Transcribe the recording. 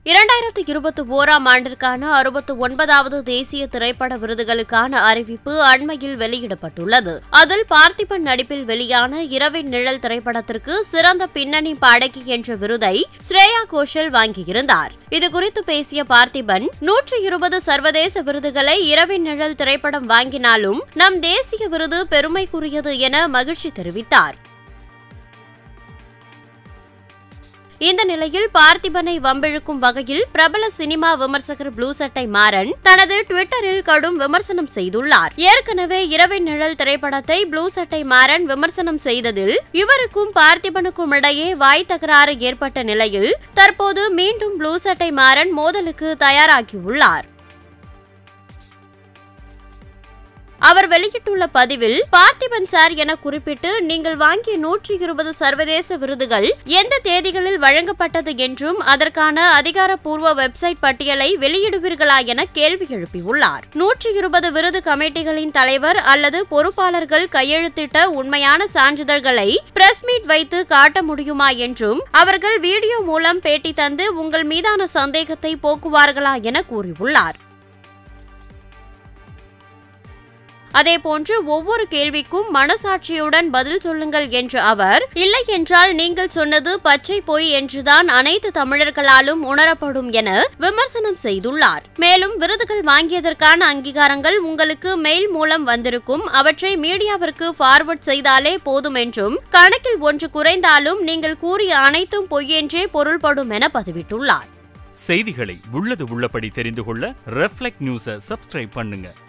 இரண்டாயிரத்து இருபத்தி ஓராம் ஆண்டிற்கான அறுபத்து ஒன்பதாவது தேசிய திரைப்பட விருதுகளுக்கான அறிவிப்பு அண்மையில் வெளியிடப்பட்டுள்ளது அதில் பார்த்திபன் நடிப்பில் வெளியான இரவின் நிழல் திரைப்படத்திற்கு சிறந்த பின்னணி பாடகி என்ற விருதை ஸ்ரேயா கோஷல் வாங்கியிருந்தார் இதுகுறித்து பேசிய பார்த்திபன் நூற்றி இருபது சர்வதேச விருதுகளை இரவின் நிழல் திரைப்படம் வாங்கினாலும் நம் தேசிய விருது பெருமைக்குரியது என மகிழ்ச்சி தெரிவித்தார் இந்த நிலையில் பார்த்திபனை வம்பிழுக்கும் வகையில் பிரபல சினிமா விமர்சகர் ப்ளூ சட்டை மாறன் தனது ட்விட்டரில் கடும் விமர்சனம் செய்துள்ளார் ஏற்கனவே இரவின் நிழல் திரைப்படத்தை ப்ளூ சட்டை மாறன் விமர்சனம் செய்ததில் இவருக்கும் பார்த்திபனுக்கும் இடையே வாய் தகராறு ஏற்பட்ட நிலையில் தற்போது மீண்டும் ப்ளூ சட்டை மாறன் மோதலுக்கு தயாராகியுள்ளார் அவர் வெளியிட்டுள்ள பதிவில் பார்த்திபன் சார் என குறிப்பிட்டு நீங்கள் வாங்கிய நூற்றி இருபது சர்வதேச விருதுகள் எந்த தேதிகளில் வழங்கப்பட்டது என்றும் அதற்கான அதிகாரப்பூர்வ வெப்சைட் பட்டியலை வெளியிடுவீர்களா என கேள்வி எழுப்பியுள்ளார் நூற்றி இருபது விருது கமிட்டிகளின் தலைவர் அல்லது பொறுப்பாளர்கள் கையெழுத்திட்ட உண்மையான சான்றிதழ்களை பிரஸ் மீட் வைத்து காட்ட முடியுமா என்றும் அவர்கள் வீடியோ மூலம் பேட்டி தந்து உங்கள் மீதான சந்தேகத்தை போக்குவார்களா என கூறியுள்ளார் அதேபோன்று ஒவ்வொரு கேள்விக்கும் மனசாட்சியுடன் பதில் சொல்லுங்கள் என்ற அவர் இல்லை என்றால் நீங்கள் சொன்னது பச்சை பொய் என்றுதான் அனைத்து தமிழர்களாலும் உணரப்படும் என விமர்சனம் செய்துள்ளார் மேலும் விருதுகள் வாங்கியதற்கான அங்கீகாரங்கள் உங்களுக்கு மெயில் மூலம் வந்திருக்கும் அவற்றை மீடியாவிற்கு ஃபார்வர்ட் செய்தாலே போதும் என்றும் கணக்கில் ஒன்று குறைந்தாலும் நீங்கள் கூறிய அனைத்தும் பொய்யென்றே பொருள்படும் என பதிவிட்டுள்ளார் செய்திகளை உள்ளது உள்ளபடி தெரிந்து கொள்ள ரெஃப்ளெக்ட் நியூஸை சப்ஸ்கிரைப் பண்ணுங்க